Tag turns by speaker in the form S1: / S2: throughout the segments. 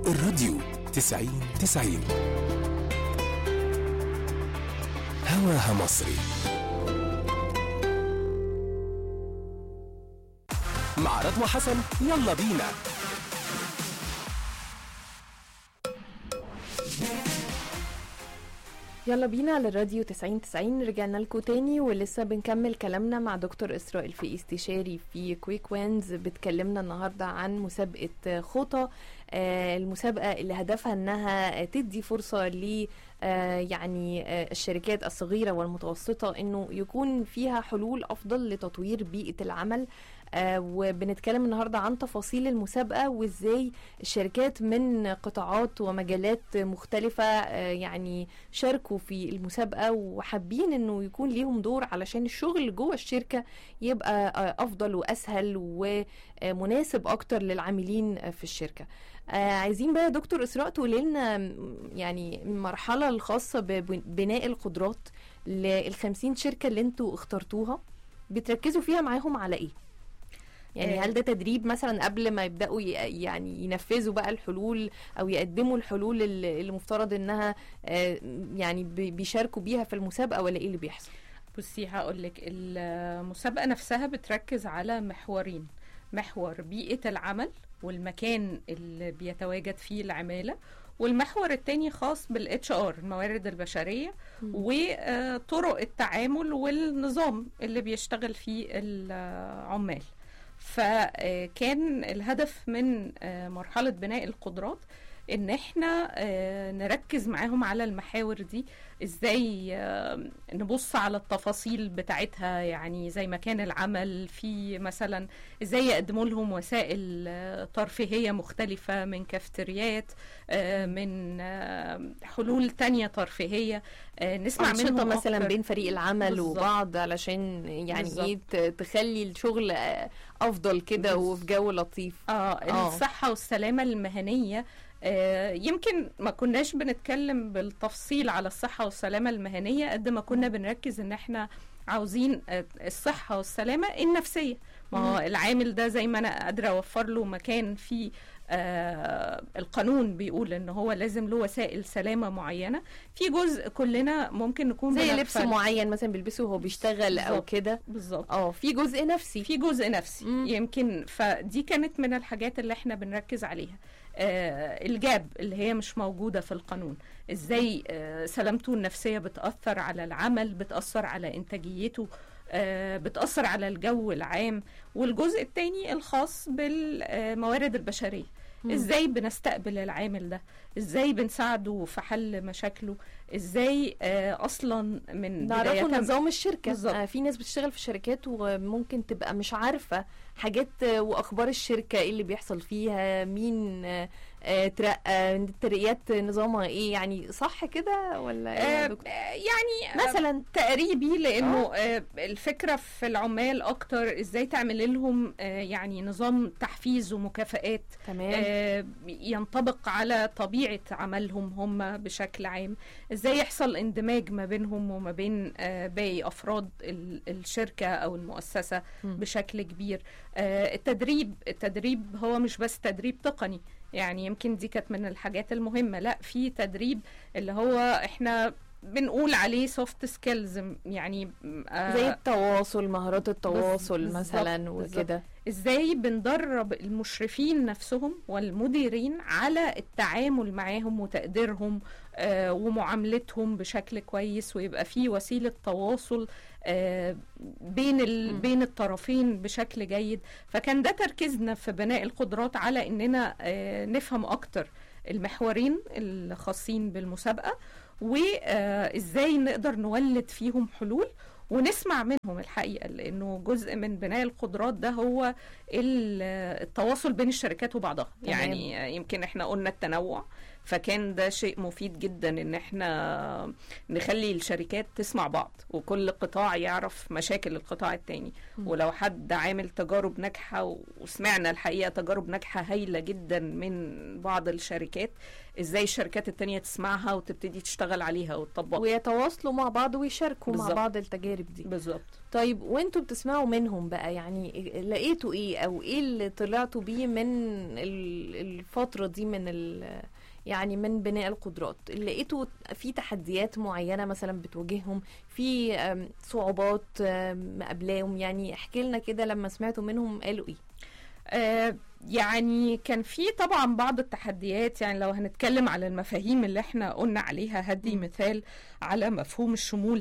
S1: الراديو تسعين تسعين هواها مصري مع رضوى حسن يلا بينا
S2: يلا بينا على الراديو 90 90 رجعنا لكم تاني ولسه بنكمل كلامنا مع دكتور إسراء الفقي استشاري في كويك وينز بتكلمنا النهاردة عن مسابقة خطى آه، المسابقة اللي هدفها انها تدي فرصة ل آه، يعني آه، الشركات الصغيرة والمتوسطة انه يكون فيها حلول افضل لتطوير بيئة العمل آه، وبنتكلم النهارده عن تفاصيل المسابقه وازاي الشركات من قطاعات ومجالات مختلفه آه، يعني شاركوا في المسابقه وحابين انه يكون ليهم دور علشان الشغل جوه الشركه يبقى آه، افضل واسهل ومناسب اكتر للعاملين آه، في الشركه. آه عايزين بقى يا دكتور اسراء تقولي لنا م- يعني المرحله الخاصه ببناء القدرات لل 50 شركه اللي انتوا اخترتوها بتركزوا فيها معاهم على ايه؟ يعني
S3: آه.
S2: هل ده تدريب مثلا قبل ما يبداوا ي- يعني ينفذوا بقى الحلول او يقدموا الحلول اللي اللي مفترض انها آه، يعني بي- بيشاركوا بيها في المسابقه ولا ايه اللي بيحصل؟
S3: بصي هقول لك المسابقه نفسها بتركز على محورين محور بيئه العمل والمكان اللي بيتواجد فيه العماله والمحور التاني خاص بالاتش ار الموارد البشريه وطرق التعامل والنظام اللي بيشتغل فيه العمال فكان الهدف من آه، مرحله بناء القدرات ان احنا آه، نركز معاهم على المحاور دي ازاي آه، نبص على التفاصيل بتاعتها يعني زي مكان العمل في مثلا ازاي يقدموا لهم وسائل آه، ترفيهية مختلفة من كافتريات آه، من آه، حلول تانية ترفيهية آه، نسمع
S2: أنشطة
S3: منهم
S2: مثلا
S3: أكتر.
S2: بين فريق العمل
S3: بالظبط.
S2: وبعض علشان يعني
S3: بالظبط.
S2: ايه ت- تخلي الشغل آه، افضل كده
S3: بز-
S2: وفي جو لطيف
S3: اه
S2: آه.
S3: الصحة والسلامة المهنية آه يمكن ما كناش بنتكلم بالتفصيل على الصحة والسلامة المهنية قد ما كنا بنركز ان احنا عاوزين آه، الصحة والسلامة النفسية ما هو العامل ده زي ما انا قادرة اوفر له مكان فيه آه القانون بيقول ان هو لازم له وسائل سلامة معينة في جزء كلنا ممكن نكون
S2: زي لبس
S3: بنغفل.
S2: معين مثلا بيلبسه وهو بيشتغل او
S3: بالظبط.
S2: كده
S3: بالظبط
S2: اه في جزء نفسي
S3: في جزء نفسي
S2: مم.
S3: يمكن فدي كانت من الحاجات اللي احنا بنركز عليها آه الجاب اللي هي مش موجودة في القانون ازاي آه سلامته النفسية بتأثر على العمل بتأثر على انتاجيته آه بتأثر على الجو العام والجزء التاني الخاص بالموارد البشرية
S2: مم.
S3: ازاي بنستقبل العامل ده ازاي بنساعده في حل مشاكله ازاي آه اصلا من
S2: نعرفوا
S3: بداية
S2: نظام الشركة
S3: بالظبط.
S2: آه في ناس بتشتغل في الشركات وممكن تبقى مش عارفة حاجات آه، واخبار الشركة ايه اللي بيحصل فيها مين آه، آه، ترقى الترقيات نظامها ايه يعني صح كده ولا ايه يا
S3: آه
S2: دكتور؟
S3: يعني آه،
S2: مثلا
S3: تقريبي لانه آه الفكره في العمال اكتر ازاي تعمل لهم آه يعني نظام تحفيز ومكافآت
S2: تمام
S3: آه ينطبق على طبيعه عملهم هم بشكل عام ازاي يحصل اندماج ما بينهم وما بين آه باقي افراد ال- الشركه او المؤسسه
S2: مم.
S3: بشكل كبير آه التدريب التدريب هو مش بس تدريب تقني يعني يمكن دي كانت من الحاجات المهمه لا في تدريب اللي هو احنا بنقول عليه سوفت سكيلز يعني آه
S2: زي التواصل مهارات التواصل
S3: بالظبط،
S2: مثلا
S3: بالظبط.
S2: وكده
S3: ازاي بندرب المشرفين نفسهم والمديرين على التعامل معاهم وتقديرهم آه ومعاملتهم بشكل كويس ويبقى في وسيله تواصل آه بين ال...
S2: م.
S3: بين الطرفين بشكل جيد فكان ده تركيزنا في بناء القدرات على اننا آه نفهم اكتر المحورين الخاصين بالمسابقه وازاي نقدر نولد فيهم حلول ونسمع منهم الحقيقه لانه جزء من بناء القدرات ده هو ال- التواصل بين الشركات وبعضها
S2: تمام.
S3: يعني يمكن احنا قلنا التنوع فكان ده شيء مفيد جدا ان احنا نخلي الشركات تسمع بعض وكل قطاع يعرف مشاكل القطاع التاني
S2: مم.
S3: ولو حد عامل تجارب ناجحة وسمعنا الحقيقة تجارب ناجحة هايلة جدا من بعض الشركات ازاي الشركات التانية تسمعها وتبتدي تشتغل عليها وتطبقها
S2: ويتواصلوا مع بعض ويشاركوا مع
S3: بالظبط.
S2: بعض التجارب دي
S3: بالظبط
S2: طيب وانتوا بتسمعوا منهم بقى يعني لقيتوا ايه او ايه اللي طلعتوا بيه من ال- الفترة دي من ال يعني من بناء القدرات لقيتوا في تحديات معينة مثلا بتواجههم في أم، صعوبات أم، مقابلاهم يعني احكي لنا كده لما سمعتوا منهم قالوا ايه
S3: آه، يعني كان في طبعا بعض التحديات يعني لو هنتكلم على المفاهيم اللي احنا قلنا عليها هدي
S2: مم.
S3: مثال على مفهوم الشمول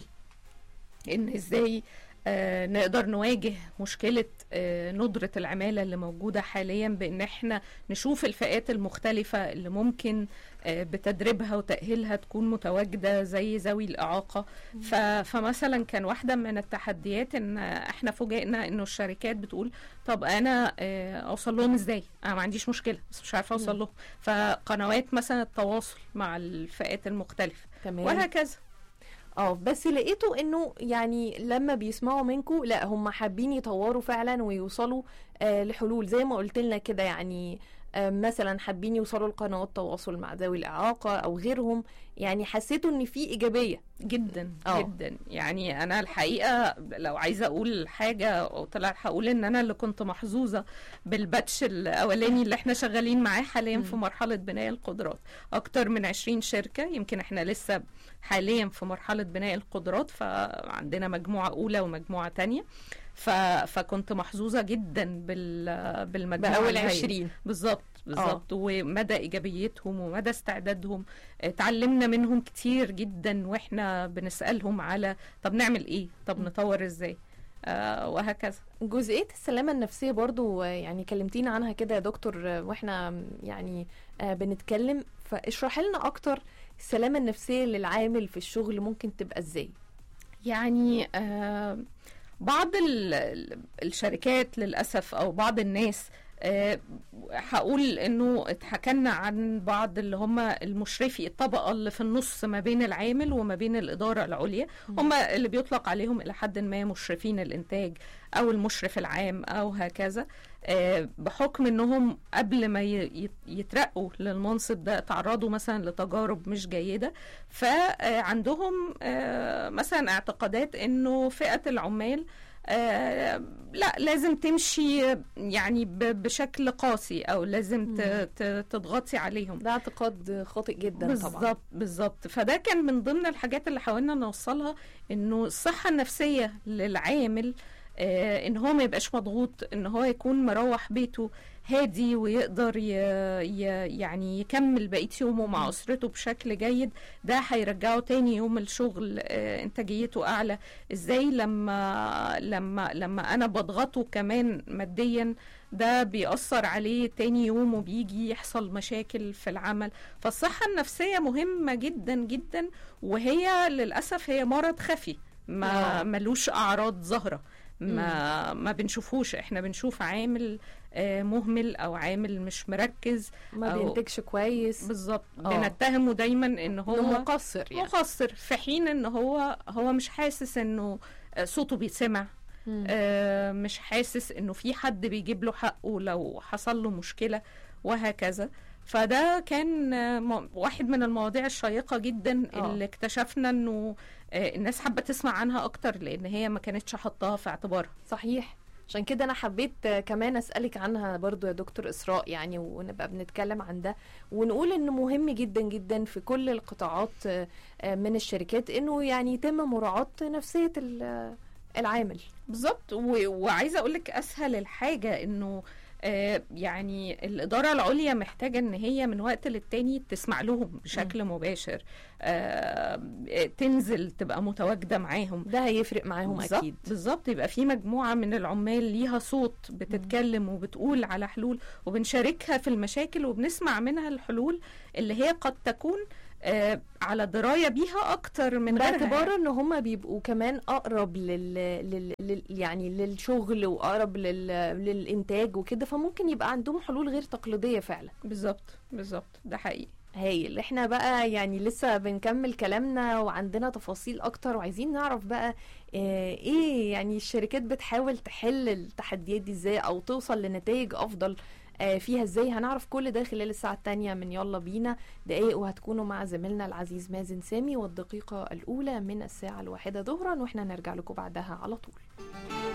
S3: ان ازاي آه، نقدر نواجه مشكلة آه، ندرة العمالة اللي موجودة حاليا بان احنا نشوف الفئات المختلفة اللي ممكن آه، بتدريبها وتأهيلها تكون متواجدة زي ذوي الإعاقة ف... فمثلا كان واحدة من التحديات ان احنا فوجئنا انه الشركات بتقول طب انا آه، اوصل لهم ازاي انا ما عنديش مشكلة بس مش عارفة اوصل
S2: مم.
S3: لهم فقنوات مثلا التواصل مع الفئات المختلفة
S2: تمام
S3: وهكذا
S2: اه بس لقيتوا انه يعني لما بيسمعوا منكم لا هم حابين يطوروا فعلا ويوصلوا آه لحلول زي ما قلت لنا كده يعني آه مثلا حابين يوصلوا لقنوات تواصل مع ذوي الاعاقه او غيرهم يعني حسيتوا ان في ايجابيه
S3: جدا
S2: آه.
S3: جدا يعني انا الحقيقه لو عايزه اقول حاجه طلع هقول ان انا اللي كنت محظوظه بالباتش الاولاني اللي احنا شغالين معاه حاليا
S2: مم.
S3: في مرحله بناء القدرات اكتر من 20 شركه يمكن احنا لسه حاليا في مرحله بناء القدرات فعندنا مجموعه اولى ومجموعه تانية ف... فكنت محظوظه جدا بال... بالمجموعه
S2: باول
S3: الهائلة.
S2: 20
S3: بالظبط بالظبط ومدى ايجابيتهم ومدى استعدادهم اتعلمنا منهم كتير جدا واحنا بنسالهم على طب نعمل ايه طب
S2: م.
S3: نطور ازاي آه وهكذا
S2: جزئيه السلامه النفسيه برضو آه، يعني كلمتينا عنها كده يا دكتور آه، واحنا يعني آه بنتكلم فاشرحي لنا اكتر السلامه النفسيه للعامل في الشغل ممكن تبقى ازاي
S3: يعني آه بعض ال- ال- الشركات للاسف او بعض الناس آه، هقول انه اتحكى لنا عن بعض اللي هم المشرفي الطبقه اللي في النص ما بين العامل وما بين الاداره العليا
S2: مم.
S3: هم اللي بيطلق عليهم الى حد ما مشرفين الانتاج او المشرف العام او هكذا آه، بحكم انهم قبل ما ي- يت- يترقوا للمنصب ده تعرضوا مثلا لتجارب مش جيده فعندهم مثلا اعتقادات انه فئه العمال آه، لا لازم تمشي يعني ب- بشكل قاسي او لازم ت-
S2: مم.
S3: ت- تضغطي عليهم
S2: ده اعتقاد خاطئ جدا طبعا
S3: بالظبط بالظبط فده كان من ضمن الحاجات اللي حاولنا نوصلها انه الصحه النفسيه للعامل آه ان هو ما يبقاش مضغوط ان هو يكون مروح بيته هادي ويقدر ي ي يعني يكمل بقيه يومه مع اسرته بشكل جيد ده هيرجعه تاني يوم الشغل آه انتاجيته اعلى ازاي لما لما لما انا بضغطه كمان ماديا ده بيأثر عليه تاني يوم وبيجي يحصل مشاكل في العمل فالصحة النفسية مهمة جدا جدا وهي للأسف هي مرض خفي ما
S2: آه.
S3: ملوش أعراض ظاهرة ما ما بنشوفوش احنا بنشوف عامل آه، مهمل او عامل مش مركز
S2: ما
S3: أو-
S2: بينتجش كويس
S3: بالظبط
S2: آه.
S3: بنتهمه دايما ان
S2: انه
S3: هو
S2: مقصر يعني
S3: مقصر في حين ان هو هو مش حاسس انه آه، صوته بيسمع
S2: مم.
S3: آه، مش حاسس انه في حد بيجيب له حقه لو حصل له مشكله وهكذا فده كان آه، م- واحد من المواضيع الشيقه جدا
S2: آه.
S3: اللي اكتشفنا انه آه، الناس حابه تسمع عنها اكتر لان هي ما كانتش حطاها في اعتبارها
S2: صحيح عشان كده انا حبيت آه، كمان اسالك عنها برضو يا دكتور اسراء يعني ونبقى بنتكلم عن ده ونقول انه مهم جدا جدا في كل القطاعات آه، آه، من الشركات انه يعني يتم مراعاه نفسيه ال- آه، العامل
S3: بالظبط و- وعايزه اقول لك اسهل الحاجه انه آه، يعني الإدارة العليا محتاجة إن هي من وقت للتاني تسمع لهم بشكل مباشر آه، تنزل تبقى متواجدة معاهم
S2: ده هيفرق معاهم
S3: بالظبط
S2: اكيد
S3: بالظبط يبقى في مجموعة من العمال ليها صوت بتتكلم وبتقول على حلول وبنشاركها في المشاكل وبنسمع منها الحلول اللي هي قد تكون آه، على دراية بيها أكتر من غيرها
S2: باعتبار ان هم بيبقوا كمان اقرب لل... لل... لل... يعني للشغل واقرب لل... للانتاج وكده فممكن يبقى عندهم حلول غير تقليديه فعلا
S3: بالظبط بالظبط ده حقيقي
S2: هايل احنا بقى يعني لسه بنكمل كلامنا وعندنا تفاصيل اكتر وعايزين نعرف بقى اه ايه يعني الشركات بتحاول تحل التحديات دي ازاي او توصل لنتائج افضل اه فيها ازاي هنعرف كل ده خلال الساعة التانية من يلا بينا دقايق وهتكونوا مع زميلنا العزيز مازن سامي والدقيقة الأولى من الساعة الواحدة ظهرا واحنا نرجع لكم بعدها على طول